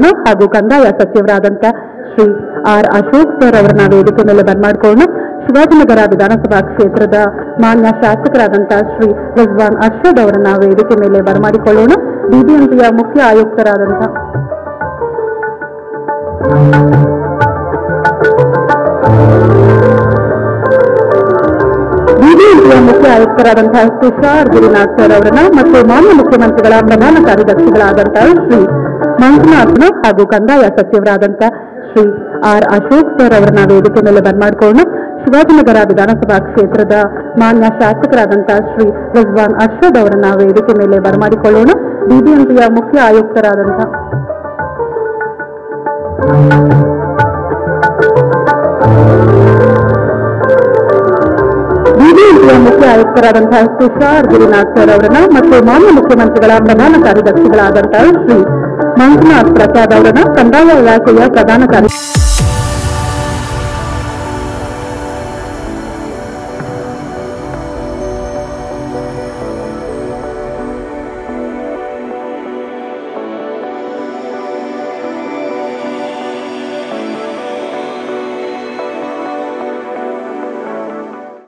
ಹಾಗೂ ಕಂದಾಯ ಸಚಿವರಾದಂಥ ಶ್ರೀ ಆರ್ ಅಶೋಕ್ ಸರ್ ಅವರನ್ನ ವೇದಿಕೆ ಮೇಲೆ ಬರ್ಮಾಡ್ಕೊಳ್ಳೋಣ ಶಿವಾಜಿನಗರ ವಿಧಾನಸಭಾ ಕ್ಷೇತ್ರದ ಮಾನ್ಯ ಶಾಸಕರಾದಂಥ ಶ್ರೀ ರಿಜ್ವಾನ್ ಅರ್ಷದ್ ಅವರನ್ನ ವೇದಿಕೆ ಮೇಲೆ ಬರಮಾಡಿಕೊಳ್ಳೋಣ ಬಿಬಿಎಂಪಿಯ ಮುಖ್ಯ ಆಯುಕ್ತರಾದಂಥ ಬಿಬಿಎಂಪಿಯ ಮುಖ್ಯ ಆಯುಕ್ತರಾದಂತಹ ತುಷಾರ್ ಗಿರಿನಾಥ್ ಸರ್ ಅವರನ್ನ ಮತ್ತು ಮಾನ್ಯ ಮುಖ್ಯಮಂತ್ರಿಗಳ ಪ್ರಧಾನ ಕಾರ್ಯದರ್ಶಿಗಳಾದಂತಹ ಶ್ರೀ ಮಂಜುನಾಥ್ನ ಹಾಗೂ ಕಂದಾಯ ಸಚಿವರಾದಂತಹ ಶ್ರೀ ಆರ್ ಅಶೋಕ್ ಸರ್ ಅವರನ್ನ ವೇದಿಕೆ ಮೇಲೆ ಬರ್ಮಾಡ್ಕೊಳ್ಳೋಣ ಶಿವಾಜಿನಗರ ವಿಧಾನಸಭಾ ಕ್ಷೇತ್ರದ ಮಾನ್ಯ ಶಾಸಕರಾದಂತಹ ಶ್ರೀ ರಿಜ್ವಾನ್ ಅರ್ಷದ್ ಅವರನ್ನ ವೇದಿಕೆ ಮೇಲೆ ಬರಮಾಡಿಕೊಳ್ಳೋಣ ಬಿಬಿಎಂಪಿಯ ಮುಖ್ಯ ಆಯುಕ್ತರಾದಂತಹ ಬಿಬಿಎಂಪಿಯ ಮುಖ್ಯ ಆಯುಕ್ತರಾದಂತಹ ತುಷಾರ್ ಗಿರಿನಾಥ್ ಸರ್ ಅವರನ್ನ ಮತ್ತು ಮಾನ್ಯ ಮುಖ್ಯಮಂತ್ರಿಗಳ ಪ್ರಧಾನ ಕಾರ್ಯದರ್ಶಿಗಳಾದಂತಹ ಶ್ರೀ ಮಂಜುನಾಥ್ ಪ್ರಸಾದ್ ಅವರನ್ನ ಕಂದಾಯ ಇಲಾಖೆಯ ಪ್ರಧಾನ ಕಾರ್ಯ